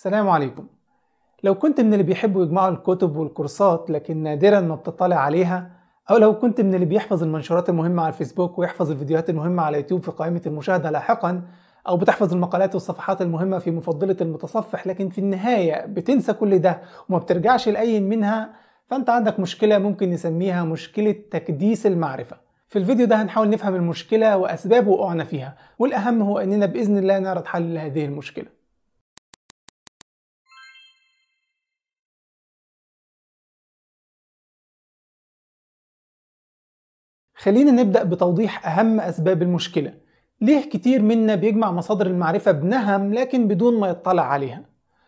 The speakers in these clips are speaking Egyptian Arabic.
السلام عليكم لو كنت من اللي بيحبوا يجمعوا الكتب والكورسات لكن نادرا ما بتطلع عليها أو لو كنت من اللي بيحفظ المنشورات المهمة على الفيسبوك ويحفظ الفيديوهات المهمة على يوتيوب في قائمة المشاهدة لاحقا أو بتحفظ المقالات والصفحات المهمة في مفضلة المتصفح لكن في النهاية بتنسى كل ده وما بترجعش لأي منها فأنت عندك مشكلة ممكن نسميها مشكلة تكديس المعرفة في الفيديو ده هنحاول نفهم المشكلة وأسباب وقوعنا فيها والأهم هو أننا بإذن الله نعرض حل لهذه المشكلة خلينا نبدأ بتوضيح أهم أسباب المشكلة ليه كتير منا بيجمع مصادر المعرفة بنهم لكن بدون ما يطلع عليها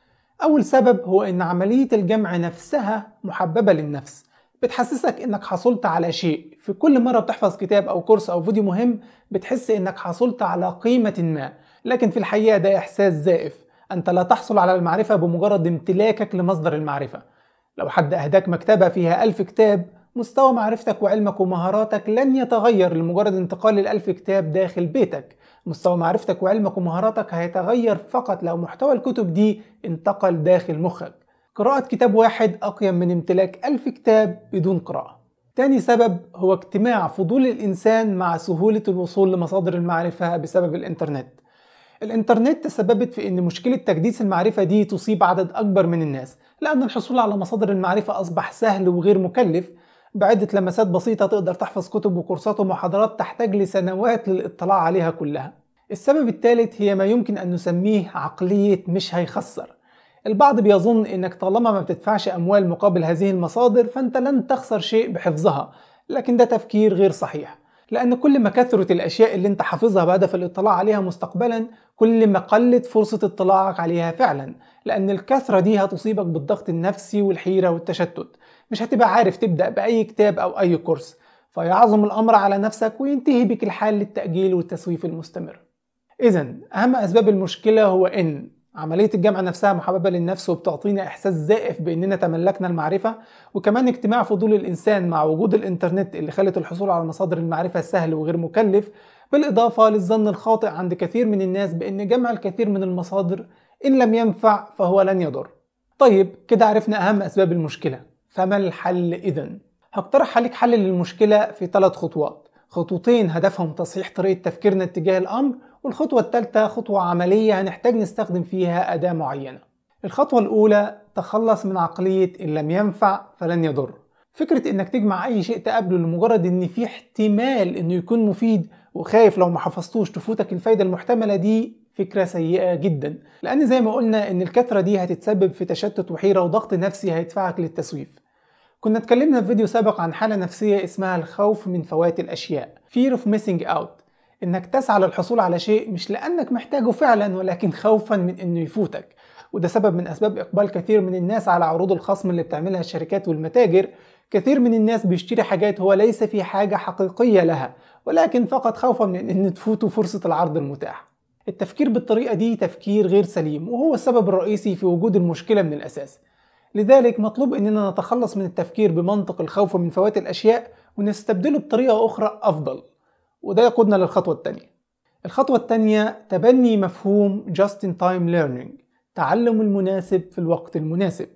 أول سبب هو أن عملية الجمع نفسها محببة للنفس بتحسسك انك حصلت على شيء في كل مرة بتحفظ كتاب او كورس او فيديو مهم بتحس انك حصلت على قيمة ما لكن في الحقيقة ده احساس زائف انت لا تحصل على المعرفة بمجرد امتلاكك لمصدر المعرفة لو حد اهداك مكتبة فيها ألف كتاب مستوى معرفتك وعلمك ومهاراتك لن يتغير لمجرد انتقال الألف كتاب داخل بيتك مستوى معرفتك وعلمك ومهاراتك هيتغير فقط لو محتوى الكتب دي انتقل داخل مخك قراءة كتاب واحد أقيم من امتلاك ألف كتاب بدون قراءة تاني سبب هو اجتماع فضول الإنسان مع سهولة الوصول لمصادر المعرفة بسبب الإنترنت الإنترنت تسببت في أن مشكلة تكديس المعرفة دي تصيب عدد أكبر من الناس لأن الحصول على مصادر المعرفة أصبح سهل وغير مكلف بعدة لمسات بسيطة تقدر تحفظ كتب وكورسات ومحاضرات تحتاج لسنوات للاطلاع عليها كلها السبب الثالث هي ما يمكن أن نسميه عقلية مش هيخسر البعض بيظن انك طالما ما بتدفعش اموال مقابل هذه المصادر فانت لن تخسر شيء بحفظها لكن ده تفكير غير صحيح لان كل ما كثرت الاشياء اللي انت حافظها بهدف الاطلاع عليها مستقبلا كل ما قلت فرصة اطلاعك عليها فعلا لان الكثرة دي هتصيبك بالضغط النفسي والحيرة والتشتت مش هتبقى عارف تبدأ بأي كتاب أو أي كورس فيعظم الأمر على نفسك وينتهي بك الحال للتأجيل والتسويف المستمر إذا أهم أسباب المشكلة هو إن عملية الجمع نفسها محببة للنفس وبتعطينا إحساس زائف بأننا تملكنا المعرفة وكمان اجتماع فضول الإنسان مع وجود الإنترنت اللي خلت الحصول على مصادر المعرفة سهل وغير مكلف بالإضافة للظن الخاطئ عند كثير من الناس بأن جمع الكثير من المصادر إن لم ينفع فهو لن يضر طيب كده عرفنا أهم أسباب المشكلة فما الحل إذا؟ هقترح عليك حل للمشكلة في ثلاث خطوات خطوتين هدفهم تصحيح طريقة تفكيرنا اتجاه الأمر والخطوة الثالثة خطوة عملية هنحتاج نستخدم فيها أداة معينة الخطوة الأولى تخلص من عقلية إن لم ينفع فلن يضر فكرة إنك تجمع أي شيء تقابله لمجرد إن في احتمال إنه يكون مفيد وخايف لو ما حفظتوش تفوتك الفايدة المحتملة دي فكرة سيئة جدا لأن زي ما قلنا إن الكثرة دي هتتسبب في تشتت وحيرة وضغط نفسي هيدفعك للتسويف كنا اتكلمنا في فيديو سابق عن حالة نفسية اسمها الخوف من فوات الأشياء Fear of Missing Out انك تسعى للحصول على شيء مش لانك محتاجه فعلا ولكن خوفا من انه يفوتك وده سبب من اسباب اقبال كثير من الناس على عروض الخصم اللي بتعملها الشركات والمتاجر كثير من الناس بيشتري حاجات هو ليس في حاجة حقيقية لها ولكن فقط خوفا من ان تفوته فرصة العرض المتاح التفكير بالطريقة دي تفكير غير سليم وهو السبب الرئيسي في وجود المشكلة من الأساس لذلك مطلوب اننا نتخلص من التفكير بمنطق الخوف من فوات الأشياء ونستبدله بطريقة أخرى أفضل وده يقودنا للخطوة الثانية الخطوة الثانية تبني مفهوم just in time learning تعلم المناسب في الوقت المناسب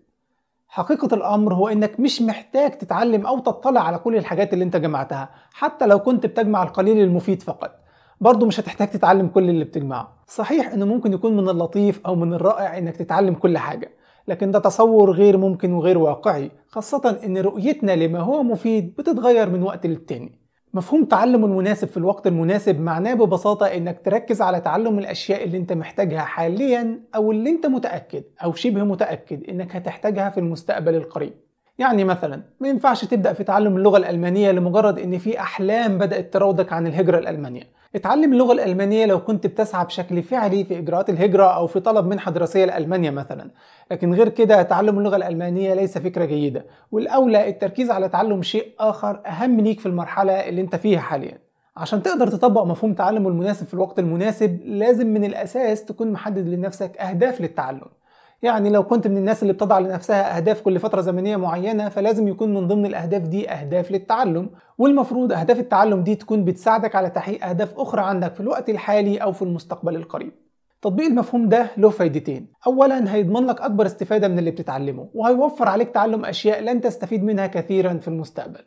حقيقة الأمر هو إنك مش محتاج تتعلم أو تطلع على كل الحاجات اللي أنت جمعتها حتى لو كنت بتجمع القليل المفيد فقط برضه مش هتحتاج تتعلم كل اللي بتجمعه صحيح إنه ممكن يكون من اللطيف أو من الرائع إنك تتعلم كل حاجة لكن ده تصور غير ممكن وغير واقعي خاصة إن رؤيتنا لما هو مفيد بتتغير من وقت للتاني مفهوم تعلم المناسب في الوقت المناسب معناه ببساطة انك تركز على تعلم الاشياء اللي انت محتاجها حاليا او اللي انت متأكد او شبه متأكد انك هتحتاجها في المستقبل القريب يعني مثلا ما ينفعش تبدأ في تعلم اللغة الألمانية لمجرد ان في احلام بدأت تراودك عن الهجرة لألمانيا اتعلم اللغة الألمانية لو كنت بتسعى بشكل فعلي في إجراءات الهجرة أو في طلب منحة دراسية لألمانيا مثلا لكن غير كده تعلم اللغة الألمانية ليس فكرة جيدة والأولى التركيز على تعلم شيء آخر أهم ليك في المرحلة اللي انت فيها حاليا عشان تقدر تطبق مفهوم تعلم المناسب في الوقت المناسب لازم من الأساس تكون محدد لنفسك أهداف للتعلم يعني لو كنت من الناس اللي بتضع لنفسها أهداف كل فترة زمنية معينة فلازم يكون من ضمن الأهداف دي أهداف للتعلم والمفروض أهداف التعلم دي تكون بتساعدك على تحقيق أهداف أخرى عندك في الوقت الحالي أو في المستقبل القريب تطبيق المفهوم ده له فايدتين اولا هيضمن لك اكبر استفادة من اللي بتتعلمه وهيوفر عليك تعلم اشياء لن تستفيد منها كثيرا في المستقبل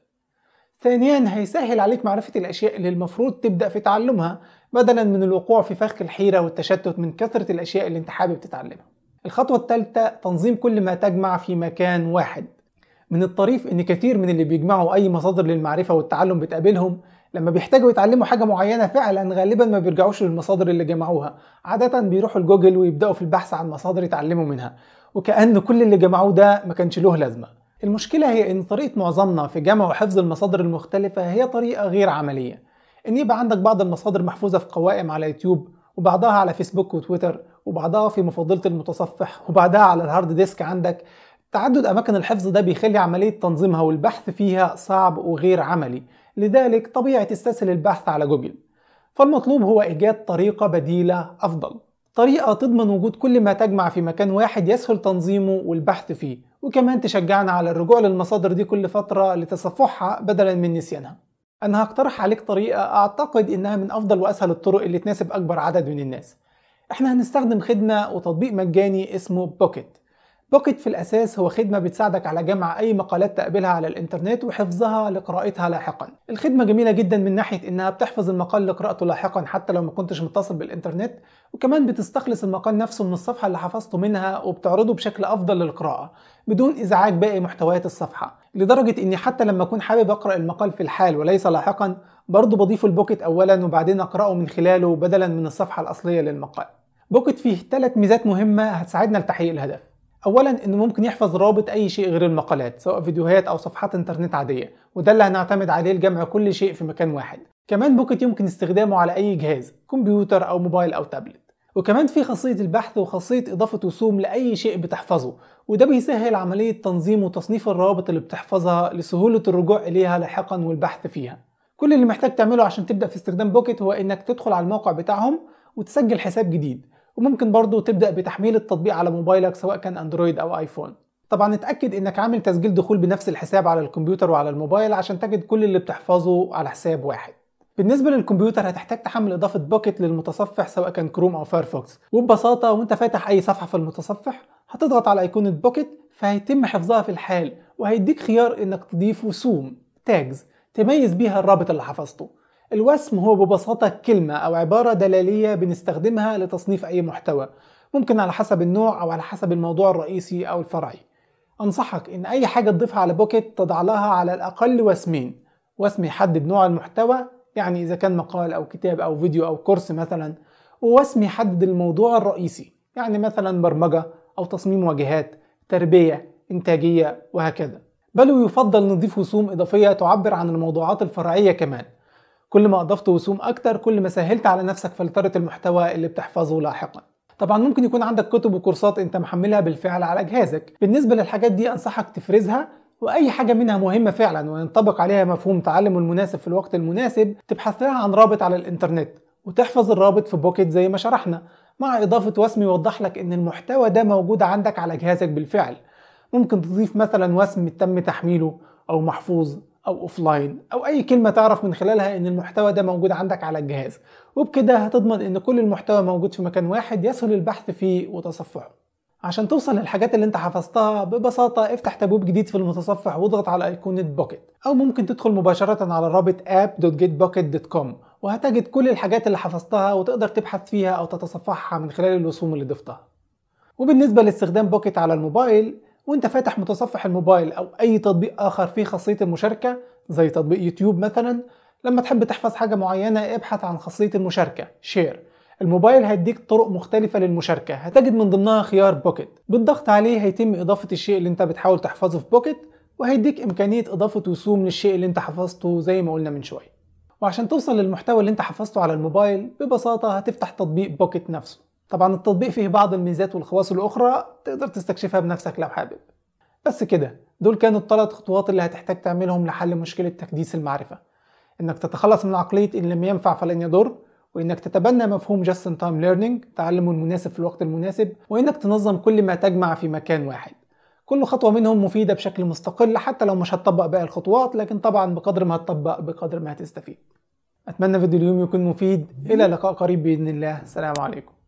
ثانيا هيسهل عليك معرفة الاشياء اللي المفروض تبدأ في تعلمها بدلا من الوقوع في فخ الحيرة والتشتت من كثرة الاشياء اللي انت حابب تتعلمها الخطوة الثالثة تنظيم كل ما تجمع في مكان واحد من الطريف ان كثير من اللي بيجمعوا اي مصادر للمعرفة والتعلم بتقابلهم لما بيحتاجوا يتعلموا حاجة معينة فعلا غالبا ما بيرجعوش للمصادر اللي جمعوها عادة بيروحوا لجوجل ويبدأوا في البحث عن مصادر يتعلموا منها وكأن كل اللي جمعوه ده ما كانش له لازمة المشكلة هي ان طريقة معظمنا في جمع وحفظ المصادر المختلفة هي طريقة غير عملية ان يبقى عندك بعض المصادر محفوظة في قوائم على يوتيوب وبعضها على فيسبوك وتويتر وبعضها في مفضلة المتصفح وبعدها على الهارد ديسك عندك تعدد أماكن الحفظ ده بيخلي عملية تنظيمها والبحث فيها صعب وغير عملي لذلك طبيعي تستسهل البحث على جوجل فالمطلوب هو إيجاد طريقة بديلة أفضل طريقة تضمن وجود كل ما تجمع في مكان واحد يسهل تنظيمه والبحث فيه وكمان تشجعنا على الرجوع للمصادر دي كل فترة لتصفحها بدلا من نسيانها أنا هقترح عليك طريقة أعتقد إنها من أفضل وأسهل الطرق اللي تناسب أكبر عدد من الناس إحنا هنستخدم خدمة وتطبيق مجاني اسمه بوكيت بوكيت في الأساس هو خدمة بتساعدك على جمع أي مقالات تقابلها على الإنترنت وحفظها لقراءتها لاحقا الخدمة جميلة جدا من ناحية إنها بتحفظ المقال لقراءته لاحقا حتى لو ما كنتش متصل بالإنترنت وكمان بتستخلص المقال نفسه من الصفحة اللي حفظته منها وبتعرضه بشكل أفضل للقراءة بدون إزعاج باقي محتويات الصفحة لدرجة إني حتى لما أكون حابب أقرأ المقال في الحال وليس لاحقا برضه بضيف البوكيت أولا وبعدين أقرأه من خلاله بدلا من الصفحة الأصلية للمقال بوكيت فيه ثلاث ميزات مهمة هتساعدنا لتحقيق الهدف اولا انه ممكن يحفظ رابط اي شيء غير المقالات سواء فيديوهات او صفحات انترنت عاديه وده اللي هنعتمد عليه لجمع كل شيء في مكان واحد كمان بوكيت يمكن استخدامه على اي جهاز كمبيوتر او موبايل او تابلت وكمان في خاصية البحث وخاصية إضافة رسوم لأي شيء بتحفظه وده بيسهل عملية تنظيم وتصنيف الروابط اللي بتحفظها لسهولة الرجوع إليها لاحقا والبحث فيها كل اللي محتاج تعمله عشان تبدأ في استخدام بوكيت هو إنك تدخل على الموقع بتاعهم وتسجل حساب جديد وممكن برضو تبدأ بتحميل التطبيق على موبايلك سواء كان اندرويد او ايفون طبعا اتأكد انك عامل تسجيل دخول بنفس الحساب على الكمبيوتر وعلى الموبايل عشان تجد كل اللي بتحفظه على حساب واحد بالنسبة للكمبيوتر هتحتاج تحمل إضافة بوكيت للمتصفح سواء كان كروم أو فايرفوكس وببساطة وانت فاتح أي صفحة في المتصفح هتضغط على أيقونة بوكيت فهيتم حفظها في الحال وهيديك خيار إنك تضيف رسوم تاجز تميز بيها الرابط اللي حفظته الوسم هو ببساطة كلمة أو عبارة دلالية بنستخدمها لتصنيف أي محتوى ممكن على حسب النوع أو على حسب الموضوع الرئيسي أو الفرعي أنصحك إن أي حاجة تضيفها على بوكيت تضع لها على الأقل وسمين وسم يحدد نوع المحتوى يعني إذا كان مقال أو كتاب أو فيديو أو كورس مثلا ووسم يحدد الموضوع الرئيسي يعني مثلا برمجة أو تصميم واجهات تربية إنتاجية وهكذا بل ويفضل نضيف رسوم إضافية تعبر عن الموضوعات الفرعية كمان كل ما أضفت رسوم أكتر كل ما سهلت على نفسك فلترة المحتوى اللي بتحفظه لاحقا طبعا ممكن يكون عندك كتب وكورسات انت محملها بالفعل على جهازك بالنسبة للحاجات دي أنصحك تفرزها وأي حاجة منها مهمة فعلا وينطبق عليها مفهوم تعلم المناسب في الوقت المناسب تبحث لها عن رابط على الإنترنت وتحفظ الرابط في بوكيت زي ما شرحنا مع إضافة وسم يوضح لك إن المحتوى ده موجود عندك على جهازك بالفعل ممكن تضيف مثلا وسم تم تحميله أو محفوظ او اوفلاين او اي كلمه تعرف من خلالها ان المحتوى ده موجود عندك على الجهاز وبكده هتضمن ان كل المحتوى موجود في مكان واحد يسهل البحث فيه وتصفحه عشان توصل للحاجات اللي انت حفظتها ببساطة افتح تابوب جديد في المتصفح واضغط على ايقونة بوكيت او ممكن تدخل مباشرة على رابط app.getbucket.com وهتجد كل الحاجات اللي حفظتها وتقدر تبحث فيها او تتصفحها من خلال الرسوم اللي ضفتها وبالنسبة لاستخدام بوكيت على الموبايل وانت فاتح متصفح الموبايل او اي تطبيق اخر فيه خاصية المشاركة زي تطبيق يوتيوب مثلا لما تحب تحفظ حاجة معينة ابحث عن خاصية المشاركة شير الموبايل هيديك طرق مختلفة للمشاركة هتجد من ضمنها خيار بوكيت بالضغط عليه هيتم إضافة الشيء اللي انت بتحاول تحفظه في بوكيت وهيديك إمكانية إضافة رسوم للشيء اللي انت حفظته زي ما قلنا من شوية وعشان توصل للمحتوى اللي انت حفظته على الموبايل ببساطة هتفتح تطبيق بوكيت نفسه طبعا التطبيق فيه بعض الميزات والخواص الأخرى تقدر تستكشفها بنفسك لو حابب بس كده دول كانوا الثلاث خطوات اللي هتحتاج تعملهم لحل مشكلة تكديس المعرفة إنك تتخلص من عقلية إن لم ينفع فلن يضر وإنك تتبنى مفهوم just in time learning تعلم المناسب في الوقت المناسب وإنك تنظم كل ما تجمع في مكان واحد كل خطوة منهم مفيدة بشكل مستقل حتى لو مش هتطبق باقي الخطوات لكن طبعا بقدر ما هتطبق بقدر ما هتستفيد أتمنى فيديو اليوم يكون مفيد إلى لقاء قريب بإذن الله السلام عليكم